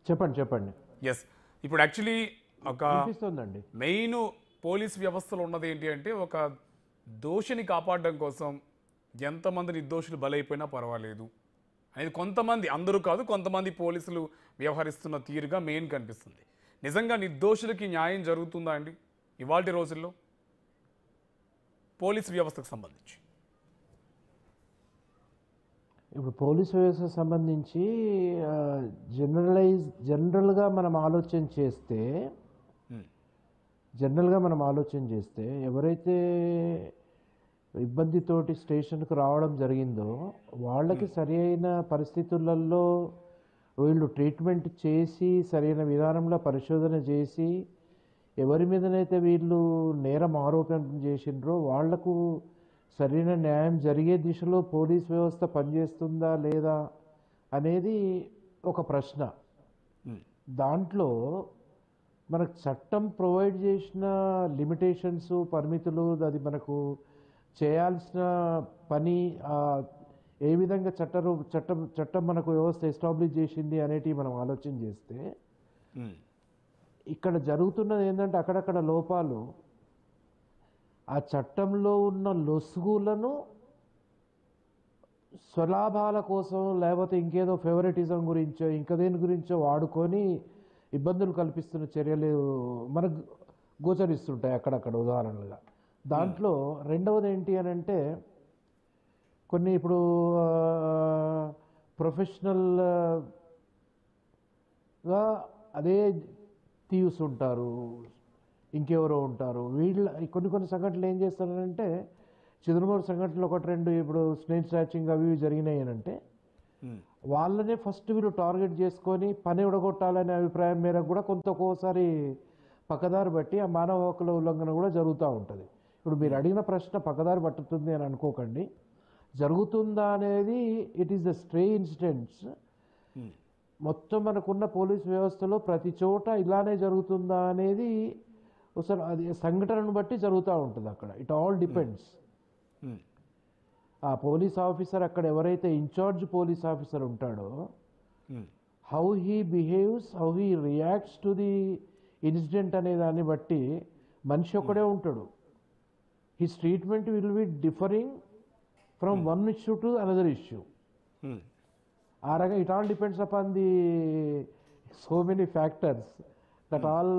చెప్పండి చెప్పండి ఎస్ ఇప్పుడు యాక్చువల్లీ ఒక అనిపిస్తుందండి మెయిన్ పోలీస్ వ్యవస్థలో ఉన్నది ఏంటి అంటే ఒక దోషిని కాపాడడం కోసం ఎంతమంది నిర్దోషులు బలైపోయినా పర్వాలేదు అనేది కొంతమంది అందరూ కాదు కొంతమంది పోలీసులు వ్యవహరిస్తున్న తీరుగా మెయిన్ కనిపిస్తుంది నిజంగా నిర్దోషులకి న్యాయం జరుగుతుందా అండి ఇవాళ రోజుల్లో పోలీస్ వ్యవస్థకు సంబంధించి ఇప్పుడు పోలీస్ వ్యవస్థకు సంబంధించి జనరలైజ్ జనరల్గా మనం ఆలోచన చేస్తే Hmm. జనరల్గా మనం ఆలోచన చేస్తే ఎవరైతే ఇబ్బందితోటి స్టేషన్కు రావడం జరిగిందో వాళ్ళకి సరి అయిన పరిస్థితులలో వీళ్ళు ట్రీట్మెంట్ చేసి సరైన విధానంలో పరిశోధన చేసి ఎవరి మీదనైతే వీళ్ళు నేరం ఆరోపణ చేసిండ్రో వాళ్లకు సరైన న్యాయం జరిగే దిశలో పోలీస్ వ్యవస్థ పనిచేస్తుందా లేదా అనేది ఒక ప్రశ్న Hmm. దాంట్లో మనకు చట్టం ప్రొవైడ్ చేసిన లిమిటేషన్స్ పరిమితులు అది మనకు చేయాల్సిన పని ఆ, ఏ విధంగా చట్టరు చట్టం చట్టం మనకు వ్యవస్థ ఎస్టాబ్లిష్ చేసింది అనేటివి మనం ఆలోచన చేస్తే Hmm. ఇక్కడ జరుగుతున్నది ఏంటంటే అక్కడక్కడ లోపాలు ఆ చట్టంలో ఉన్న లొసుగులను స్వలాభాల కోసం లేకపోతే ఇంకేదో ఫేవరెటిజం గురించో ఇంకా దేని గురించో వాడుకొని ఇబ్బందులు కల్పిస్తున్న చర్యలు మనకు గోచరిస్తుంటాయి అక్కడక్కడ ఉదాహరణలుగా దాంట్లో రెండవది ఏంటి అని అంటే కొన్ని ఇప్పుడు ప్రొఫెషనల్ గా అదే థీవ్స్ ఉంటారు ఇంకెవరో ఉంటారు వీళ్ళ కొన్ని కొన్ని సంఘటనలు ఏం చేస్తారంటే చిదురుమూరు సంఘటనలు ఒకటి రెండు ఇప్పుడు స్నేక్ స్నాచింగ్ అవి ఇవి జరిగినాయి అని అంటే Hmm. వాళ్ళనే ఫస్ట్ వీళ్ళు టార్గెట్ చేసుకొని పని ఉడగొట్టాలనే అభిప్రాయం మేరకు కూడా కొంత ఒక్కోసారి పక్కదారి బట్టి ఆ మానవ హక్కుల ఉల్లంఘన కూడా జరుగుతూ ఉంటుంది ఇప్పుడు మీరు అడిగిన ప్రశ్న పక్కదారి పట్టుతుంది అని అనుకోకండి జరుగుతుందా అనేది it is the stray incidents Hmm. మొత్తం మనకున్న పోలీస్ వ్యవస్థలో ప్రతి చోట ఇలానే జరుగుతుందా అనేది ఒకసారి అది సంఘటనను బట్టి జరుగుతూ ఉంటుంది అక్కడ ఇట్ ఆల్ డిపెండ్స్ Hmm. ఆ పోలీస్ ఆఫీసర్ అక్కడ ఎవరైతే ఇన్ఛార్జ్ పోలీస్ ఆఫీసర్ ఉంటాడో Hmm. How he behaves how he reacts to the incident అనే దాన్ని బట్టి మనిషి ఒక్కడే ఉంటాడు his treatment will be differing from one issue to another issue Hmm. ఆ రకంగా it all depends upon the so many factors that all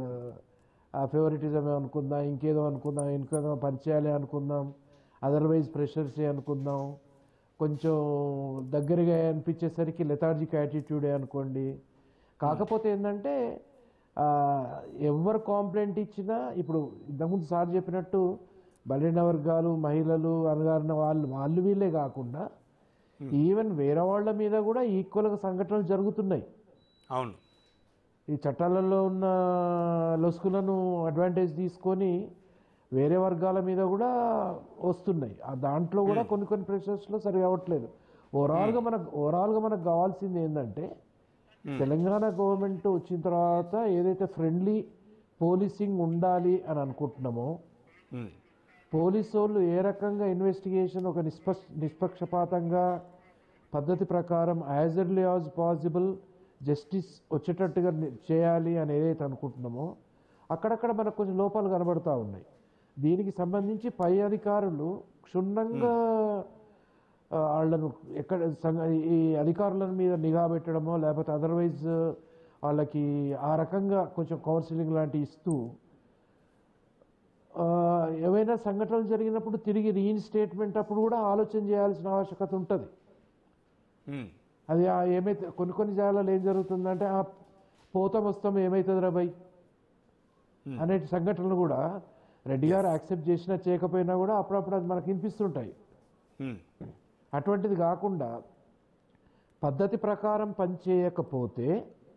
uh favouritism అనుకుందాం ఇంకేదో అనుకుందాం ఇంకేదో పనిచేయాలి అనుకుందాం అదర్వైజ్ ప్రెషర్స్ అనుకుందాం కొంచెం దగ్గరగా అనిపించేసరికి లెథార్జిక్ యాటిట్యూడే అనుకోండి కాకపోతే ఏంటంటే ఆ, ఎవరు కాంప్లైంట్ ఇచ్చినా ఇప్పుడు ఇంతకుముందు సార్ చెప్పినట్టు బలైన వర్గాలు మహిళలు అనగారిన వాళ్ళు వాళ్ళు వీళ్ళే కాకుండా ఈవెన్ వేరే వాళ్ళ మీద కూడా ఈక్వల్గా సంఘటనలు జరుగుతున్నాయి అవును ఈ చట్టాలలో ఉన్న లొసుకులను అడ్వాంటేజ్ తీసుకొని వేరే వర్గాల మీద కూడా వస్తున్నాయి ఆ దాంట్లో కూడా కొన్ని కొన్ని ప్రెషర్స్లో సరి అవ్వట్లేదు ఓవరాల్గా మనకు ఓవరాల్గా మనకు కావాల్సింది ఏంటంటే తెలంగాణ గవర్నమెంట్ వచ్చిన తర్వాత ఏదైతే ఫ్రెండ్లీ పోలీసింగ్ ఉండాలి అని అనుకుంటున్నామో Hmm. పోలీసు వాళ్ళు ఏ రకంగా ఇన్వెస్టిగేషన్ ఒక నిష్పక్ష నిష్పక్షపాతంగా పద్ధతి ప్రకారం as early as possible justice వచ్చేటట్టుగా ని- చేయాలి అని ఏదైతే అనుకుంటున్నామో అక్కడక్కడ మనకు కొంచెం లోపాలు కనబడుతూ ఉన్నాయి దీనికి సంబంధించి పై అధికారులు క్షుణ్ణంగా ఆ, వాళ్ళను ఎక్కడ సంగ- ఈ అధికారుల మీద నిఘా పెట్టడమో లేకపోతే అదర్వైజ్ వాళ్ళకి ఆ రకంగా కొంచెం కౌన్సిలింగ్ లాంటివి ఇస్తూ ఆ, ఏవైనా సంఘటనలు జరిగినప్పుడు తిరిగి రీఇన్స్టేట్మెంట్ అప్పుడు కూడా ఆలోచన చేయాల్సిన ఆవశ్యకత ఉంటుంది Hmm. అది ఆ ఏమైతే కొన్ని కొన్ని జాగాలలో ఏం జరుగుతుందంటే ఆ పోతాం వస్తాం ఏమవుతుంది రా భయ్ Hmm. అనే సంఘటనలు కూడా రెడ్డి గారు యాక్సెప్ట్ చేసినా చేయకపోయినా కూడా అప్పుడప్పుడు అది మనకు వినిపిస్తుంటాయి Hmm. అటువంటిది కాకుండా పద్ధతి ప్రకారం పనిచేయకపోతే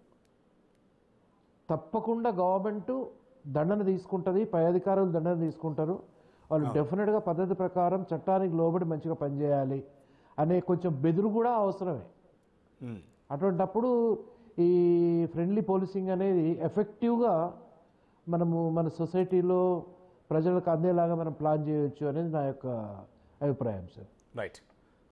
తప్పకుండా గవర్నమెంట్ దండన తీసుకుంటుంది పై అధికారులు దండన తీసుకుంటారు వాళ్ళు డెఫినెట్గా పద్ధతి ప్రకారం చట్టానికి లోబడి మంచిగా పనిచేయాలి అనే కొంచెం బెదురు కూడా అవసరమే Hmm. అటువంటప్పుడు ఈ ఫ్రెండ్లీ పోలీసింగ్ అనేది ఎఫెక్టివ్గా మనము మన సొసైటీలో ప్రజలకు అందేలాగా మనం ప్లాన్ చేయొచ్చు అనేది నా యొక్క అభిప్రాయం సార్ రైట్